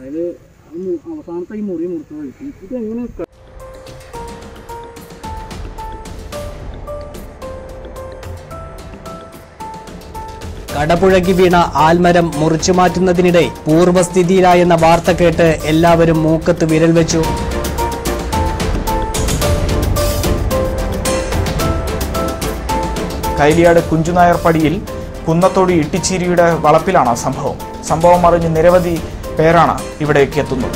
അതായത് ആ മു- അവസാനത്തെ ഈ മുറി മുറിച്ച വഴിക്ക് ഇത് എങ്ങനെ ക- കടപുഴകി വീണ ആൽമരം മുറിച്ചു മാറ്റുന്നതിനിടെ പൂർവ്വസ്ഥിതിയിലായെന്ന വാർത്ത കേട്ട് എല്ലാവരും മൂക്കത്ത് വിരൽ വെച്ചു കൈലിയാട് കുഞ്ചുനായർ പടിയിൽ കുന്നത്തോടി ഇട്ടിച്ചീരിയുടെ വളപ്പിലാണ് സംഭവം സംഭവം അറിഞ്ഞ് നിരവധി പേരാണ് ഇവിടേക്ക് എത്തുന്നത്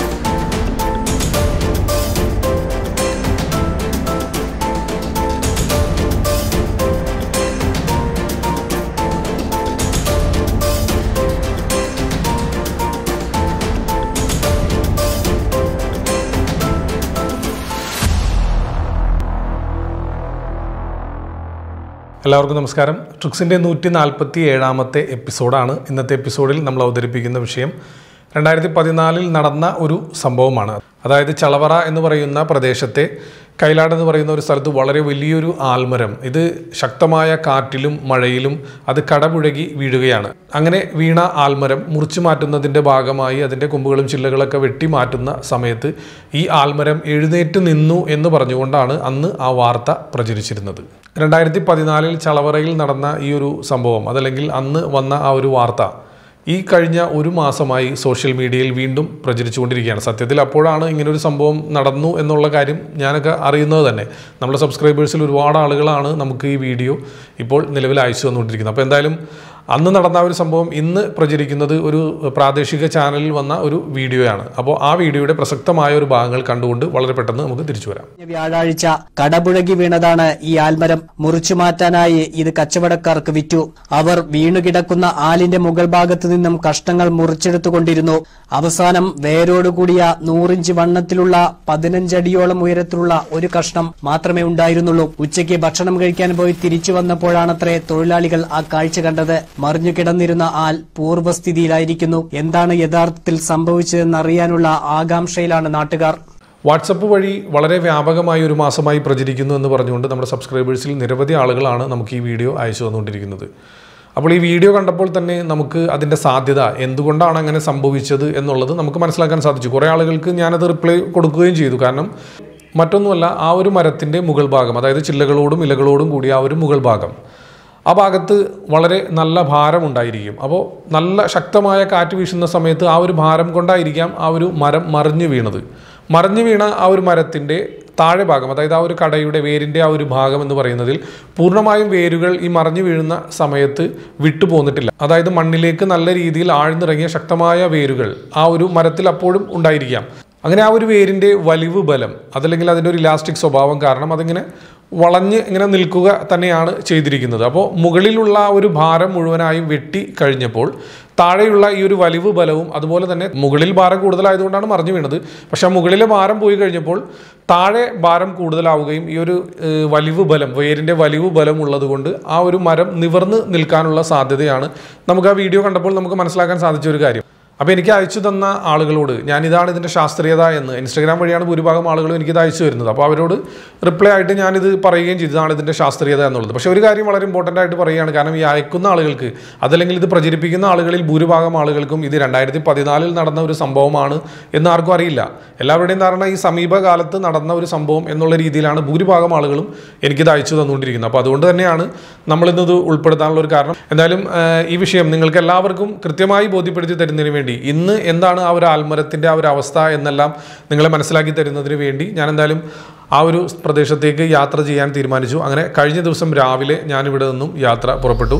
എല്ലാവർക്കും നമസ്കാരം ട്രിക്സിൻ്റെ നൂറ്റി നാൽപ്പത്തി ഏഴാമത്തെ എപ്പിസോഡാണ് ഇന്നത്തെ എപ്പിസോഡിൽ നമ്മൾ അവതരിപ്പിക്കുന്ന വിഷയം രണ്ടായിരത്തി പതിനാലിൽ നടന്ന ഒരു സംഭവമാണ് അതായത് ചളവറ എന്ന് പറയുന്ന പ്രദേശത്തെ കൈലാട് എന്ന് പറയുന്ന ഒരു സ്ഥലത്ത് വളരെ വലിയൊരു ആൽമരം ഇത് ശക്തമായ കാറ്റിലും മഴയിലും അത് കടപുഴകി വീഴുകയാണ് അങ്ങനെ വീണ ആൽമരം മുറിച്ചു മാറ്റുന്നതിൻ്റെ ഭാഗമായി അതിൻ്റെ കൊമ്പുകളും ചില്ലകളൊക്കെ വെട്ടി മാറ്റുന്ന സമയത്ത് ഈ ആൽമരം എഴുന്നേറ്റ് നിന്നു എന്ന് പറഞ്ഞുകൊണ്ടാണ് അന്ന് ആ വാർത്ത പ്രചരിച്ചിരുന്നത് രണ്ടായിരത്തി പതിനാലിൽ ചളവറയിൽ നടന്ന ഈ ഒരു സംഭവം അതല്ലെങ്കിൽ അന്ന് വന്ന ആ ഒരു വാർത്ത ഈ കഴിഞ്ഞ ഒരു മാസമായി സോഷ്യൽ മീഡിയയിൽ വീണ്ടും പ്രചരിച്ചുകൊണ്ടിരിക്കുകയാണ് സത്യത്തിൽ അപ്പോഴാണ് ഇങ്ങനൊരു സംഭവം നടന്നു എന്നുള്ള കാര്യം ഞാനൊക്കെ അറിയുന്നത് തന്നെ നമ്മുടെ സബ്സ്ക്രൈബേഴ്സിൽ ഒരുപാട് ആളുകളാണ് നമുക്ക് ഈ വീഡിയോ ഇപ്പോൾ നിലവിൽ അയച്ചു തന്നുകൊണ്ടിരിക്കുന്നത് അപ്പോൾ എന്തായാലും അന്ന് നടന്ന ആ ഒരു സംഭവം ഇന്ന് പ്രചരിക്കുന്നത് ഒരു പ്രാദേശിക ചാനലിൽ വന്ന ഒരു വീഡിയോയാണ് അപ്പോൾ ആ വീഡിയോയുടെ പ്രസക്തമായ ഒരു ഭാഗങ്ങൾ കണ്ടുകൊണ്ട് വളരെ പെട്ടെന്ന് നമുക്ക് തിരിച്ചു വരാം കഴിഞ്ഞ വ്യാഴാഴ്ച കടപുഴകി വീണതാണ് ഈ ആൽമരം മുറിച്ചു മാറ്റാനായി ഇത് കച്ചവടക്കാർക്ക് വിറ്റു അവർ വീണുകിടക്കുന്ന ആലിന്റെ മുകൾ ഭാഗത്തു നിന്നും കഷ്ണങ്ങൾ മുറിച്ചെടുത്തുകൊണ്ടിരുന്നു അവസാനം വേരോടുകൂടിയ നൂറിഞ്ച് വണ്ണത്തിലുള്ള പതിനഞ്ചടിയോളം ഉയരത്തിലുള്ള ഒരു കഷ്ണം മാത്രമേ ഉണ്ടായിരുന്നുള്ളൂ ഉച്ചയ്ക്ക് ഭക്ഷണം കഴിക്കാൻ പോയി തിരിച്ചു വന്നപ്പോഴാണത്രേ തൊഴിലാളികൾ ആ കാഴ്ച കണ്ടത് മറിഞ്ഞു കിടന്നിരുന്ന ആൽ പൂർവ്വസ്ഥിതിയിലായിരിക്കുന്നു എന്താണ് യഥാർത്ഥത്തിൽ സംഭവിച്ചതെന്നറിയാനുള്ള ആകാംക്ഷയിലാണ് നാട്ടുകാർ വാട്സപ്പ് വഴി വളരെ വ്യാപകമായി ഒരു മാസമായി പ്രചരിക്കുന്നു എന്ന് പറഞ്ഞുകൊണ്ട് നമ്മുടെ സബ്സ്ക്രൈബേഴ്സിൽ നിരവധി ആളുകളാണ് നമുക്ക് ഈ വീഡിയോ അയച്ചു തന്നുകൊണ്ടിരിക്കുന്നത് അപ്പോൾ ഈ വീഡിയോ കണ്ടപ്പോൾ തന്നെ നമുക്ക് അതിൻ്റെ സാധ്യത എന്തുകൊണ്ടാണ് അങ്ങനെ സംഭവിച്ചത് എന്നുള്ളത് നമുക്ക് മനസ്സിലാക്കാൻ സാധിച്ചു കുറേ ആളുകൾക്ക് ഞാനത് റിപ്ലൈ കൊടുക്കുകയും ചെയ്തു കാരണം മറ്റൊന്നുമല്ല ആ ഒരു മരത്തിൻ്റെ മുകൾ ഭാഗം അതായത് ചില്ലകളോടും ഇലകളോടും കൂടി ആ ഒരു മുകൾ ഭാഗം ആ ഭാഗത്ത് വളരെ നല്ല ഭാരമുണ്ടായിരിക്കും അപ്പോൾ നല്ല ശക്തമായ കാറ്റ് വീശുന്ന സമയത്ത് ആ ഒരു ഭാരം കൊണ്ടായിരിക്കാം ആ ഒരു മരം മറിഞ്ഞു വീണത് മറിഞ്ഞു വീണ ആ ഒരു മരത്തിൻ്റെ താഴെ ഭാഗം അതായത് ആ ഒരു കടയുടെ വേരിൻ്റെ ആ ഒരു ഭാഗം എന്ന് പറയുന്നതിൽ പൂർണ്ണമായും വേരുകൾ ഈ മറിഞ്ഞു വീഴുന്ന സമയത്ത് വിട്ടു പോന്നിട്ടില്ല അതായത് മണ്ണിലേക്ക് നല്ല രീതിയിൽ ആഴ്ന്നിറങ്ങിയ ശക്തമായ വേരുകൾ ആ ഒരു മരത്തിൽ അപ്പോഴും ഉണ്ടായിരിക്കാം അങ്ങനെ ആ ഒരു വേരിൻ്റെ വലിവ് ബലം അതല്ലെങ്കിൽ അതിൻ്റെ ഒരു ഇലാസ്റ്റിക് സ്വഭാവം കാരണം അതിങ്ങനെ വളഞ്ഞ് ഇങ്ങനെ നിൽക്കുക തന്നെയാണ് ചെയ്തിരിക്കുന്നത് അപ്പോൾ മുകളിലുള്ള ആ ഒരു ഭാരം മുഴുവനായും വെട്ടി കഴിഞ്ഞപ്പോൾ താഴെയുള്ള ഈ ഒരു വലിവ് ബലവും അതുപോലെ തന്നെ മുകളിൽ ഭാരം കൂടുതലായതുകൊണ്ടാണ് മറിഞ്ഞു വീണത് പക്ഷേ ആ മുകളിലെ ഭാരം പോയി കഴിഞ്ഞപ്പോൾ താഴെ ഭാരം കൂടുതലാവുകയും ഈ ഒരു ഏഹ്, വലിവ് ബലം വേരിൻ്റെ വലിവ് ബലം ഉള്ളതുകൊണ്ട് ആ ഒരു മരം നിവർന്ന് നിൽക്കാനുള്ള സാധ്യതയാണ് നമുക്ക് ആ വീഡിയോ കണ്ടപ്പോൾ നമുക്ക് മനസ്സിലാക്കാൻ സാധിച്ച ഒരു കാര്യം അപ്പോൾ എനിക്ക് അയച്ചു തന്ന ആളുകളോട് ഞാൻ ഇതാണ് ഇതിൻ്റെ ശാസ്ത്രീയത എന്ന് ഇൻസ്റ്റാഗ്രാം വഴിയാണ് ഭൂരിഭാഗം ആളുകളും എനിക്കിത് അയച്ചു വരുന്നത് അപ്പോൾ അവരോട് റിപ്ലൈ ആയിട്ട് ഞാനിത് പറയുകയും ചെയ്തു ഇതാണ് ഇതിൻ്റെ ശാസ്ത്രീയത എന്നുള്ളത് പക്ഷേ ഒരു കാര്യം വളരെ ഇമ്പോർട്ടൻ്റ് ആയിട്ട് പറയുകയാണ് കാരണം ഈ അയക്കുന്ന ആളുകൾക്ക് അതല്ലെങ്കിൽ ഇത് പ്രചരിപ്പിക്കുന്ന ആളുകളിൽ ഭൂരിഭാഗം ആളുകൾക്കും ഇത് രണ്ടായിരത്തി പതിനാലിൽ നടന്ന ഒരു സംഭവമാണ് എന്ന് ആർക്കും അറിയില്ല എല്ലാവരുടെയും ധാരണ ഈ സമീപകാലത്ത് നടന്ന ഒരു സംഭവം എന്നുള്ള രീതിയിലാണ് ഭൂരിഭാഗം ആളുകളും എനിക്കിത് അയച്ചു തന്നുകൊണ്ടിരിക്കുന്നത് അപ്പോൾ അതുകൊണ്ട് തന്നെയാണ് നമ്മളിന്നത് ഉൾപ്പെടുത്താനുള്ള ഒരു കാരണം എന്തായാലും ആ, ഈ വിഷയം നിങ്ങൾക്ക് എല്ലാവർക്കും കൃത്യമായി ബോധ്യപ്പെടുത്തി തരുന്നതിന് വേണ്ടി ഇന്ന് എന്താണ് ആ ഒരു ആൽമരത്തിൻ്റെ ആ ഒരു അവസ്ഥ എന്നെല്ലാം നിങ്ങളെ മനസ്സിലാക്കി തരുന്നതിന് വേണ്ടി ഞാൻ എന്തായാലും ആ ഒരു പ്രദേശത്തേക്ക് യാത്ര ചെയ്യാൻ തീരുമാനിച്ചു അങ്ങനെ കഴിഞ്ഞ ദിവസം രാവിലെ ഞാൻ ഇവിടെ നിന്നും യാത്ര പുറപ്പെട്ടു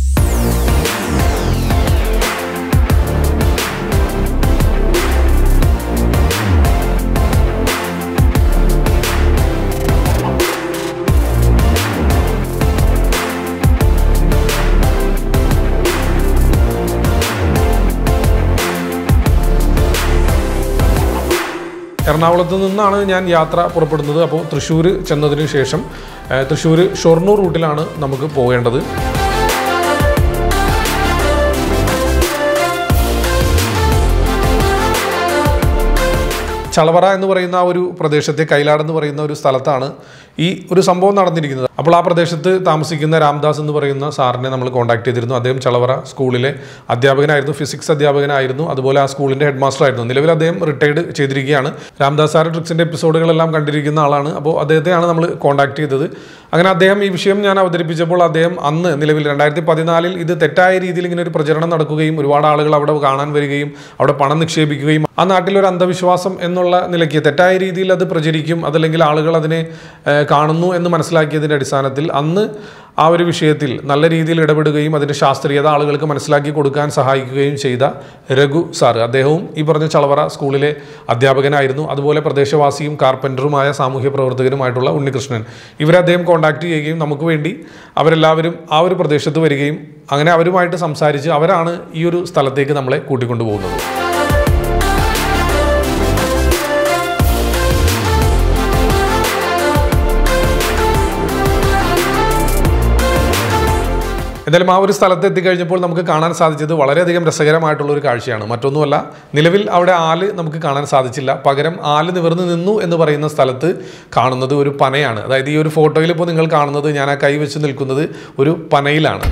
എറണാകുളത്ത് നിന്നാണ് ഞാൻ യാത്ര പുറപ്പെടുന്നത് അപ്പോൾ തൃശ്ശൂർ ചെന്നതിന് ശേഷം തൃശ്ശൂർ ഷൊർണൂർ റൂട്ടിലാണ് നമുക്ക് പോകേണ്ടത് ചളവറ എന്ന് പറയുന്ന ആ ഒരു പ്രദേശത്തെ കൈലാട് എന്ന് പറയുന്ന ഒരു സ്ഥലത്താണ് ഈ ഒരു സംഭവം നടന്നിരിക്കുന്നത് അപ്പോൾ ആ പ്രദേശത്ത് താമസിക്കുന്ന രാംദാസ് എന്ന് പറയുന്ന സാറിനെ നമ്മൾ കോൺടാക്ട് ചെയ്തിരുന്നു അദ്ദേഹം ചളവറ സ്കൂളിലെ അധ്യാപകനായിരുന്നു ഫിസിക്സ് അധ്യാപകനായിരുന്നു അതുപോലെ ആ സ്കൂളിന്റെ ഹെഡ് മാസ്റ്റർ ആയിരുന്നു നിലവിൽ അദ്ദേഹം റിട്ടയർഡ് ചെയ്തിരിക്കുകയാണ് രാംദാസ് സാർ ട്രിക്സിന്റെ എപ്പിസോഡുകളെല്ലാം കണ്ടിരിക്കുന്ന ആളാണ് അപ്പോൾ അദ്ദേഹത്തെയാണ് നമ്മൾ കോൺടാക്ട് ചെയ്തത് അങ്ങനെ അദ്ദേഹം ഈ വിഷയം ഞാൻ അവതരിപ്പിച്ചപ്പോൾ അദ്ദേഹം അന്ന് നിലവിൽ രണ്ടായിരത്തി പതിനാലിൽ ഇത് തെറ്റായ രീതിയിൽ ഇങ്ങനെ ഒരു പ്രചരണം നടക്കുകയും ഒരുപാട് ആളുകൾ അവിടെ കാണാൻ വരികയും അവിടെ പണം നിക്ഷേപിക്കുകയും ആ നാട്ടിൽ ഒരു അന്ധവിശ്വാസം എന്നുള്ള നിലയ്ക്ക് തെറ്റായ രീതിയിൽ അത് പ്രചരിക്കും അതല്ലെങ്കിൽ ആളുകൾ അതിനെ ഏഹ്, കാണുന്നു എന്ന് മനസ്സിലാക്കിയതിൻ്റെ അടിസ്ഥാനത്തിൽ അന്ന് ആ ഒരു വിഷയത്തിൽ നല്ല രീതിയിൽ ഇടപെടുകയും അതിൻ്റെ ശാസ്ത്രീയത ആളുകൾക്ക് മനസ്സിലാക്കി കൊടുക്കാൻ സഹായിക്കുകയും ചെയ്ത രഘു സാറ് അദ്ദേഹവും ഈ പറഞ്ഞ ചളവറ സ്കൂളിലെ അധ്യാപകനായിരുന്നു അതുപോലെ പ്രദേശവാസിയും കാർപ്പൻറ്ററുമായ സാമൂഹ്യ പ്രവർത്തകരുമായിട്ടുള്ള ഉണ്ണികൃഷ്ണൻ ഇവരെ അദ്ദേഹം കോൺടാക്ട് ചെയ്യുകയും നമുക്ക് വേണ്ടി അവരെല്ലാവരും ആ ഒരു പ്രദേശത്ത് വരികയും അങ്ങനെ അവരുമായിട്ട് സംസാരിച്ച് അവരാണ് ഈ ഒരു സ്ഥലത്തേക്ക് നമ്മളെ കൂട്ടിക്കൊണ്ടുപോകുന്നത് എന്തായാലും ആ ഒരു സ്ഥലത്ത് എത്തിക്കഴിഞ്ഞപ്പോൾ നമുക്ക് കാണാൻ സാധിച്ചത് വളരെയധികം രസകരമായിട്ടുള്ള ഒരു കാഴ്ചയാണ് മറ്റൊന്നുമല്ല നിലവിൽ അവിടെ ആല് നമുക്ക് കാണാൻ സാധിച്ചില്ല പകരം ആല് നിവർന്ന് നിന്നു എന്ന് പറയുന്ന സ്ഥലത്ത് കാണുന്നത് ഒരു പനയാണ് അതായത് ഈ ഒരു ഫോട്ടോയിൽ ഇപ്പോൾ നിങ്ങൾ കാണുന്നത് ഞാൻ ആ കൈ വെച്ച് നിൽക്കുന്നത് ഒരു പനയിലാണ്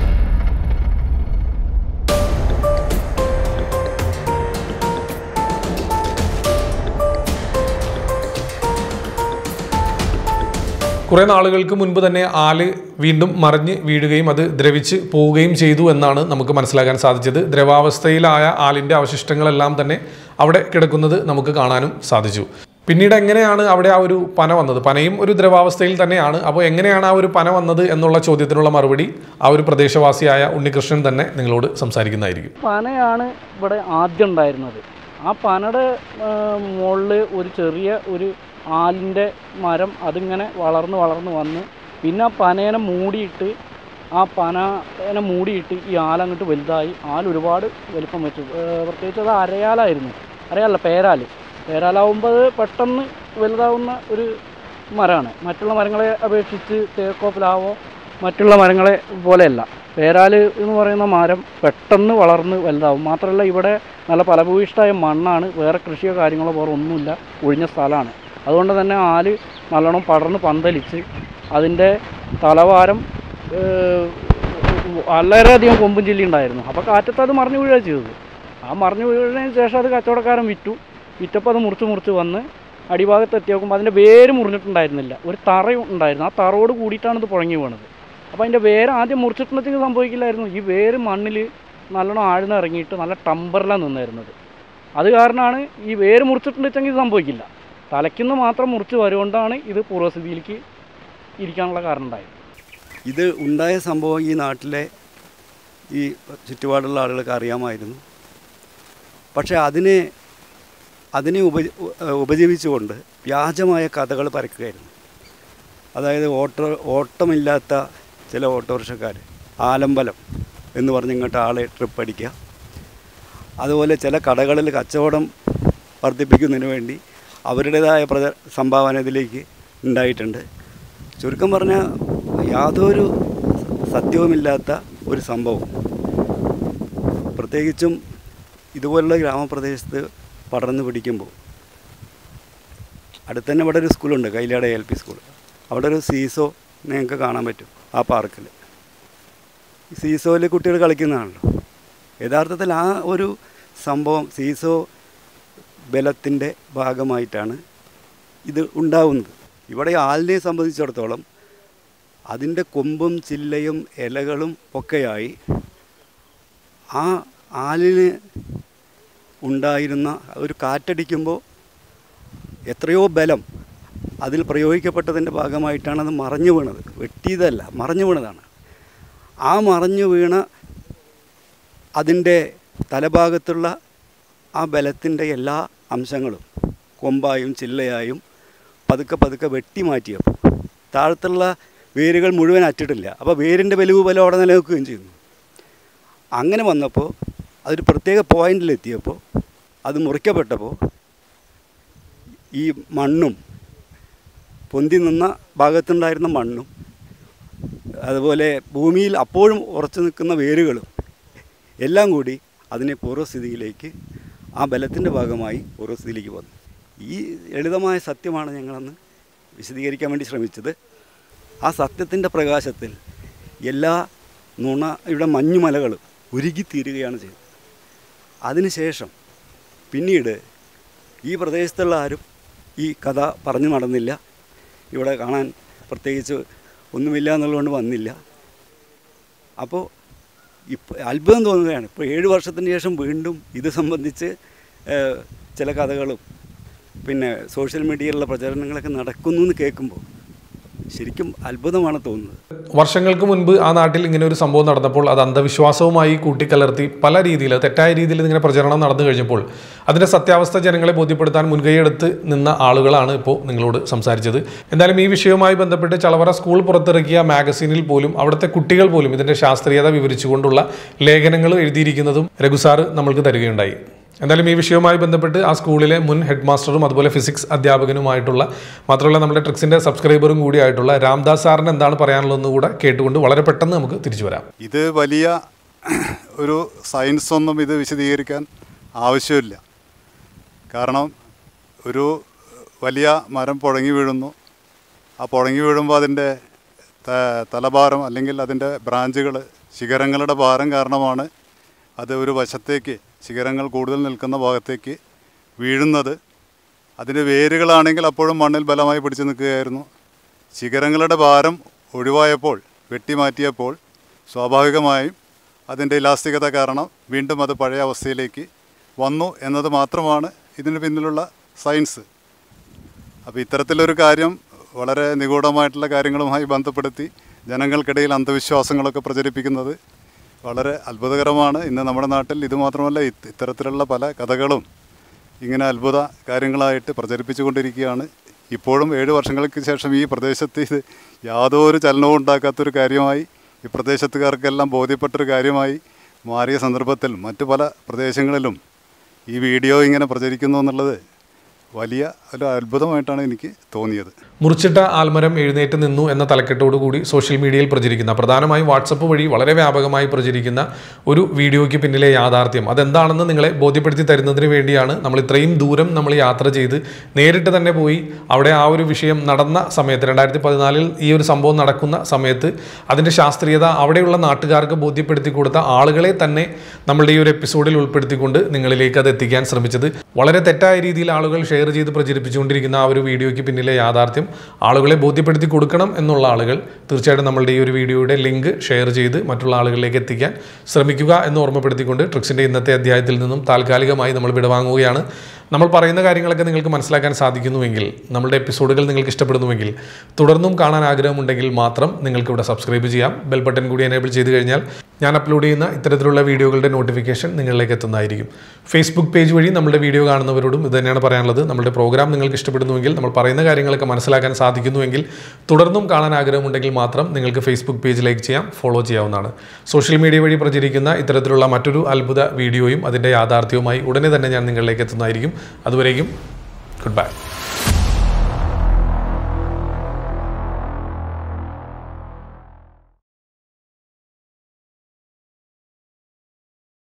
കുറെ നാളുകൾക്ക് മുൻപ് തന്നെ ആല് വീണ്ടും മറിഞ്ഞ് വീഴുകയും അത് ദ്രവിച്ച് പോവുകയും ചെയ്തു എന്നാണ് നമുക്ക് മനസ്സിലാക്കാൻ സാധിച്ചത് ദ്രവാവസ്ഥയിലായ ആലിന്റെ അവശിഷ്ടങ്ങളെല്ലാം തന്നെ അവിടെ കിടക്കുന്നത് നമുക്ക് കാണാനും സാധിച്ചു പിന്നീട് എങ്ങനെയാണ് അവിടെ ആ ഒരു പന വന്നത് പനയും ഒരു ദ്രവാവസ്ഥയിൽ തന്നെയാണ് അപ്പോൾ എങ്ങനെയാണ് ആ ഒരു പന വന്നത് എന്നുള്ള ചോദ്യത്തിനുള്ള മറുപടി ആ ഒരു പ്രദേശവാസിയായ ഉണ്ണികൃഷ്ണൻ തന്നെ നിങ്ങളോട് സംസാരിക്കുന്നതായിരിക്കും പനയാണ് ഇവിടെ ആദ്യം ഉണ്ടായിരുന്നത് ആ പനയുടെ മുകളിൽ ഒരു ചെറിയ ഒരു ആലിൻ്റെ മരം അതിങ്ങനെ വളർന്ന് വളർന്ന് വന്ന് പിന്നെ ആ പനേനെ മൂടിയിട്ട് ആ പനേനെ മൂടിയിട്ട് ഈ ആലങ്ങോട്ട് വലുതായി ആൽ ഒരുപാട് വലിപ്പം വെച്ചു ഏർ പ്രത്യേകിച്ച് അത് അരയാലായിരുന്നു അരയാലല്ല പേരാല് പേരാലാവുമ്പോൾ അത് പെട്ടെന്ന് വലുതാവുന്ന ഒരു മരമാണ് മറ്റുള്ള മരങ്ങളെ അപേക്ഷിച്ച് തേക്കോ പ്ലാവോ മറ്റുള്ള മരങ്ങളെ പോലെയല്ല പേരാല് എന്ന് പറയുന്ന മരം പെട്ടെന്ന് വളർന്ന് വലുതാവും മാത്രമല്ല ഇവിടെ നല്ല ഫലഭൂയിഷ്ടമായ മണ്ണാണ് വേറെ കൃഷിയോ കാര്യങ്ങളോ വേറെ ഒന്നുമില്ല ഒഴിഞ്ഞ സ്ഥലമാണ് അതുകൊണ്ട് തന്നെ ആല് നല്ലോണം പടർന്ന് പന്തലിച്ച് അതിൻ്റെ തലവാരം ഏഹ്, വളരെയധികം കൊമ്പും ചില്ലി ഉണ്ടായിരുന്നു അപ്പോൾ കാറ്റത്ത് അത് മറിഞ്ഞു വീഴുക ചെയ്തത് ആ മറിഞ്ഞു വീഴുന്നതിന് ശേഷം അത് കച്ചവടക്കാരൻ വിറ്റു വിറ്റപ്പോൾ അത് മുറിച്ച് മുറിച്ച് വന്ന് അടിഭാഗത്ത് എത്തി നോക്കുമ്പോൾ അതിൻ്റെ വേര് മുറിഞ്ഞിട്ടുണ്ടായിരുന്നില്ല ഒരു തറ ഉണ്ടായിരുന്നു ആ തറയോട് കൂടിയിട്ടാണ് ഇത് പുഴങ്ങി വീണത് അപ്പോൾ അതിൻ്റെ വേര് ആദ്യം മുറിച്ചിട്ടുണ്ടെങ്കിൽ സംഭവിക്കില്ലായിരുന്നു ഈ വേര് മണ്ണിൽ നല്ലോണം ആഴ്ന്ന് ഇറങ്ങിയിട്ട് നല്ല ടമ്പറിലാണ് നിന്നായിരുന്നത് അത് കാരണമാണ് ഈ വേര് മുറിച്ചിട്ടുണ്ടെങ്കിൽ ഇത് സംഭവിക്കില്ല തലയ്ക്കുന്ന് മാത്രം മുറിച്ച് വരുകൊണ്ടാണ് ഇത് പൂർവ്വസ്ഥിതിയിലേക്ക് ഇരിക്കാനുള്ള കാരണം ഉണ്ടായത് ഇത് ഉണ്ടായ സംഭവം ഈ നാട്ടിലെ ഈ ചുറ്റുപാടുള്ള ആളുകൾക്ക് അറിയാമായിരുന്നു പക്ഷേ അതിനെ അതിനെ ഉപ ഉപജീവിച്ചുകൊണ്ട് വ്യാജമായ കഥകൾ പരക്കുകയായിരുന്നു അതായത് ഓട്ടോ ഓട്ടമില്ലാത്ത ചില ഓട്ടോറിക്ഷക്കാർ ആലമ്പലം എന്ന് പറഞ്ഞ് ഇങ്ങോട്ട് ആളെ ട്രിപ്പ് അടിക്കുക അതുപോലെ ചില കടകളിൽ കച്ചവടം വർദ്ധിപ്പിക്കുന്നതിന് വേണ്ടി അവരുടേതായ പ്രച സംഭാവന ഇതിലേക്ക് ഉണ്ടായിട്ടുണ്ട് ചുരുക്കം പറഞ്ഞാൽ യാതൊരു സത്യവുമില്ലാത്ത ഒരു സംഭവം പ്രത്യേകിച്ചും ഇതുപോലുള്ള ഗ്രാമപ്രദേശത്ത് പടർന്നു പിടിക്കുമ്പോൾ അടുത്ത് തന്നെ ഇവിടെ ഒരു സ്കൂളുണ്ട് കൈലാട് എൽ പി സ്കൂൾ അവിടെ ഒരു സീസോ നിങ്ങൾക്ക് കാണാൻ പറ്റും ആ പാർക്കിൽ സീസോയിൽ കുട്ടികൾ കളിക്കുന്നതാണല്ലോ യഥാർത്ഥത്തിൽ ആ ഒരു സംഭവം സീസോ ബലത്തിൻ്റെ ഭാഗമായിട്ടാണ് ഇത് ഉണ്ടാവുന്നത് ഇവിടെ ആലിനെ സംബന്ധിച്ചിടത്തോളം അതിൻ്റെ കൊമ്പും ചില്ലയും ഇലകളും ഒക്കെയായി ആ ആലിന് ഉണ്ടായിരുന്ന ഒരു കാറ്റടിക്കുമ്പോൾ എത്രയോ ബലം അതിൽ പ്രയോഗിക്കപ്പെട്ടതിൻ്റെ ഭാഗമായിട്ടാണ് അത് മറഞ്ഞു വീണത് വെട്ടിയതല്ല മറഞ്ഞു വീണതാണ് ആ മറഞ്ഞു വീണ അതിൻ്റെ തലഭാഗത്തുള്ള ആ ബലത്തിൻ്റെ എല്ലാ അംശങ്ങളും കൊമ്പായും ചില്ലയായും പതുക്കെ പതുക്കെ വെട്ടി മാറ്റിയപ്പോൾ താഴത്തുള്ള വേരുകൾ മുഴുവൻ അറ്റിട്ടില്ല അപ്പോൾ വേരിൻ്റെ വലിവ് ബലം അവിടെ നിലനിൽക്കുകയും ചെയ്യുന്നു അങ്ങനെ വന്നപ്പോൾ അതൊരു പ്രത്യേക പോയിന്റിലെത്തിയപ്പോൾ അത് മുറിക്കപ്പെട്ടപ്പോൾ ഈ മണ്ണും പൊന്തി നിന്ന ഭാഗത്തുണ്ടായിരുന്ന മണ്ണും അതുപോലെ ഭൂമിയിൽ അപ്പോഴും ഉറച്ചു നിൽക്കുന്ന വേരുകളും എല്ലാം കൂടി അതിനെ പൂർവ്വസ്ഥിതിയിലേക്ക് ആ ബലത്തിൻ്റെ ഭാഗമായി പൂർവ്വസ്ഥിതിയിലേക്ക് വന്നു ഈ ലളിതമായ സത്യമാണ് ഞങ്ങളന്ന് വിശദീകരിക്കാൻ വേണ്ടി ശ്രമിച്ചത് ആ സത്യത്തിൻ്റെ പ്രകാശത്തിൽ എല്ലാ നുണയുടെ മഞ്ഞുമലകളും ഉരുകിത്തീരുകയാണ് ചെയ്തത് അതിനുശേഷം പിന്നീട് ഈ പ്രദേശത്തുള്ള ആരും ഈ കഥ പറഞ്ഞു നടന്നില്ല ഇവിടെ കാണാൻ പ്രത്യേകിച്ച് ഒന്നുമില്ല എന്നുള്ളതുകൊണ്ട് വന്നില്ല അപ്പോൾ ഇപ്പോൾ അത്ഭുതം തോന്നുകയാണ് ഇപ്പോൾ ഏഴ് വർഷത്തിന് ശേഷം വീണ്ടും ഇത് സംബന്ധിച്ച് ഏഹ്, ചില കഥകളും പിന്നെ സോഷ്യൽ മീഡിയയിലുള്ള പ്രചരണങ്ങളൊക്കെ നടക്കുന്നു എന്ന് കേൾക്കുമ്പോൾ ശരിക്കും അത്ഭുതമാണ് തോന്നുന്നത് വർഷങ്ങൾക്ക് മുൻപ് ആ നാട്ടിൽ ഇങ്ങനെ ഒരു സംഭവം നടന്നപ്പോൾ അത് അന്ധവിശ്വാസവുമായി കൂട്ടിക്കലർത്തി പല രീതിയിൽ തെറ്റായ രീതിയിൽ ഇങ്ങനെ പ്രചരണം നടന്നു കഴിഞ്ഞപ്പോൾ അതിന്റെ സത്യാവസ്ഥ ജനങ്ങളെ ബോധ്യപ്പെടുത്താൻ മുൻകൈയെടുത്ത് നിന്ന ആളുകളാണ് ഇപ്പോൾ നിങ്ങളോട് സംസാരിച്ചത് എന്തായാലും ഈ വിഷയവുമായി ബന്ധപ്പെട്ട് ചളവറ സ്കൂൾ പുറത്തിറക്കിയ മാഗസീനിൽ പോലും അവിടുത്തെ കുട്ടികൾ പോലും ഇതിന്റെ ശാസ്ത്രീയത വിവരിച്ചുകൊണ്ടുള്ള ലേഖനങ്ങൾ എഴുതിയിരിക്കുന്നതും രഘുസാറ് നമ്മൾക്ക് തരികയുണ്ടായി എന്തായാലും ഈ വിഷയവുമായി ബന്ധപ്പെട്ട് ആ സ്കൂളിലെ മുൻ ഹെഡ് മാസ്റ്ററും അതുപോലെ ഫിസിക്സ് അധ്യാപകനുമായിട്ടുള്ള മാത്രമല്ല നമ്മുടെ ട്രിക്സിന്റെ സബ്സ്ക്രൈബറും കൂടിയായിട്ടുള്ള രാംദാസ് സാറിന് എന്താണ് പറയാനുള്ളതെന്ന് കൂടെ കേട്ടുകൊണ്ട് വളരെ പെട്ടെന്ന് നമുക്ക് തിരിച്ചു വരാം ഇത് വലിയ ഒരു സയൻസ് ഒന്നും ഇത് വിശദീകരിക്കാൻ ആവശ്യമില്ല കാരണം ഒരു വലിയ മരം പുഴങ്ങി വീഴുന്നു ആ പുഴങ്ങി വീഴുമ്പോൾ അതിൻ്റെ ത- തലഭാരം അല്ലെങ്കിൽ അതിൻ്റെ ബ്രാഞ്ചുകൾ ശിഖരങ്ങളുടെ ഭാരം കാരണമാണ് അത് ഒരു വശത്തേക്ക് ശിഖരങ്ങൾ കൂടുതൽ നിൽക്കുന്ന ഭാഗത്തേക്ക് വീഴുന്നത് അതിൻ്റെ വേരുകളാണെങ്കിൽ അപ്പോഴും മണ്ണിൽ ബലമായി പിടിച്ചു നിൽക്കുകയായിരുന്നു ശിഖരങ്ങളുടെ ഭാരം ഒഴിവായപ്പോൾ വെട്ടിമാറ്റിയപ്പോൾ സ്വാഭാവികമായും അതിൻ്റെ ഇലാസ്തികത കാരണം വീണ്ടും അത് പഴയ അവസ്ഥയിലേക്ക് വന്നു എന്നത് മാത്രമാണ് ഇതിന് പിന്നിലുള്ള സയൻസ് അപ്പോൾ ഇത്തരത്തിലൊരു കാര്യം വളരെ നിഗൂഢമായിട്ടുള്ള കാര്യങ്ങളുമായി ബന്ധപ്പെടുത്തി ജനങ്ങൾക്കിടയിൽ അന്ധവിശ്വാസങ്ങളൊക്കെ പ്രചരിപ്പിക്കുന്നത് വളരെ അത്ഭുതകരമാണ് ഇന്ന് നമ്മുടെ നാട്ടിൽ ഇത് മാത്രമല്ല ഇത് ഇത്തരത്തിലുള്ള പല കഥകളും ഇങ്ങനെ അത്ഭുത കാര്യങ്ങളായിട്ട് പ്രചരിപ്പിച്ചുകൊണ്ടിരിക്കുകയാണ് ഇപ്പോഴും ഏഴ് വർഷങ്ങൾക്ക് ശേഷം ഈ പ്രദേശത്ത് ഇത് യാതൊരു ചലനവും ഉണ്ടാക്കാത്തൊരു കാര്യമായി ഈ പ്രദേശത്തുകാർക്കെല്ലാം ബോധ്യപ്പെട്ടൊരു കാര്യമായി മാറിയ സന്ദർഭത്തിൽ മറ്റു പല പ്രദേശങ്ങളിലും ഈ വീഡിയോ ഇങ്ങനെ പ്രചരിക്കുന്നു എന്നുള്ളത് വലിയ ഒരു അത്ഭുതമായിട്ടാണ് എനിക്ക് തോന്നിയത് മുറിച്ചിട്ട ആൽമരം എഴുന്നേറ്റ് നിന്നു എന്ന തലക്കെട്ടോടു കൂടി സോഷ്യൽ മീഡിയയിൽ പ്രചരിക്കുന്ന പ്രധാനമായും വാട്സപ്പ് വഴി വളരെ വ്യാപകമായി പ്രചരിക്കുന്ന ഒരു വീഡിയോയ്ക്ക് പിന്നിലെ യാഥാർത്ഥ്യം അതെന്താണെന്ന് നിങ്ങളെ ബോധ്യപ്പെടുത്തി തരുന്നതിന് വേണ്ടിയാണ് നമ്മൾ ഇത്രയും ദൂരം നമ്മൾ യാത്ര ചെയ്ത് നേരിട്ട് തന്നെ പോയി അവിടെ ആ ഒരു വിഷയം നടന്ന സമയത്ത് രണ്ടായിരത്തി പതിനാലിൽ ഈ ഒരു സംഭവം നടക്കുന്ന സമയത്ത് അതിൻ്റെ ശാസ്ത്രീയത അവിടെയുള്ള നാട്ടുകാർക്ക് ബോധ്യപ്പെടുത്തി കൊടുത്ത ആളുകളെ തന്നെ നമ്മളുടെ ഈ ഒരു എപ്പിസോഡിൽ ഉൾപ്പെടുത്തിക്കൊണ്ട് നിങ്ങളിലേക്ക് അത് എത്തിക്കാൻ ശ്രമിച്ചത് വളരെ തെറ്റായ രീതിയിൽ ആളുകൾ ഷെയർ ചെയ്ത് പ്രചരിപ്പിച്ചുകൊണ്ടിരിക്കുന്ന ആ ഒരു വീഡിയോയ്ക്ക് പിന്നിലെ യാഥാർത്ഥ്യം ആളുകളെ ബോധ്യപ്പെടുത്തി കൊടുക്കണം എന്നുള്ള ആളുകൾ തീർച്ചയായിട്ടും നമ്മളുടെ ഈ ഒരു വീഡിയോയുടെ ലിങ്ക് ഷെയർ ചെയ്ത് മറ്റുള്ള ആളുകളിലേക്ക് എത്തിക്കാൻ ശ്രമിക്കുക എന്ന് ഓർമ്മപ്പെടുത്തിക്കൊണ്ട് ട്രിക്സിൻ്റെ ഇന്നത്തെ അധ്യായത്തിൽ നിന്നും താൽക്കാലികമായി നമ്മൾ വിടവാങ്ങുകയാണ് നമ്മൾ പറയുന്ന കാര്യങ്ങളൊക്കെ നിങ്ങൾക്ക് മനസ്സിലാക്കാൻ സാധിക്കുന്നുവെങ്കിൽ നമ്മളുടെ എപ്പിസോഡുകൾ നിങ്ങൾക്ക് ഇഷ്ടപ്പെടുന്നുവെങ്കിൽ തുടർന്നും കാണാൻ ആഗ്രഹമുണ്ടെങ്കിൽ മാത്രം നിങ്ങൾക്ക് ഇവിടെ സബ്സ്ക്രൈബ് ചെയ്യാം ബെൽ ബട്ടൺ കൂടി എനേബിൾ ചെയ്ത് കഴിഞ്ഞാൽ ഞാൻ അപ്ലോഡ് ചെയ്യുന്ന ഇത്തരത്തിലുള്ള വീഡിയോകളുടെ നോട്ടിഫിക്കേഷൻ നിങ്ങളിലേക്ക് എത്തുന്നതായിരിക്കും ഫേസ്ബുക്ക് പേജ് വഴി നമ്മുടെ വീഡിയോ കാണുന്നവരോടും ഇത് തന്നെയാണ് പറയാനുള്ളത് നമ്മുടെ പ്രോഗ്രാം നിങ്ങൾക്ക് ഇഷ്ടപ്പെടുന്നുവെങ്കിൽ നമ്മൾ പറയുന്ന കാര്യങ്ങളൊക്കെ മനസ്സിലാക്കാൻ സാധിക്കുന്നുവെങ്കിൽ തുടർന്നും കാണാൻ ആഗ്രഹമുണ്ടെങ്കിൽ മാത്രം നിങ്ങൾക്ക് ഫേസ്ബുക്ക് പേജ് ലൈക്ക് ചെയ്യാം ഫോളോ ചെയ്യാവുന്നതാണ് സോഷ്യൽ മീഡിയ വഴി പ്രചരിക്കുന്ന ഇത്തരത്തിലുള്ള മറ്റൊരു അത്ഭുത വീഡിയോയും അതിൻ്റെ യാഥാർത്ഥ്യവുമായി ഉടനെ തന്നെ ഞാൻ നിങ്ങളിലേക്ക് എത്തുന്നതായിരിക്കും അതുവരേക്കും ഗുഡ് ബൈ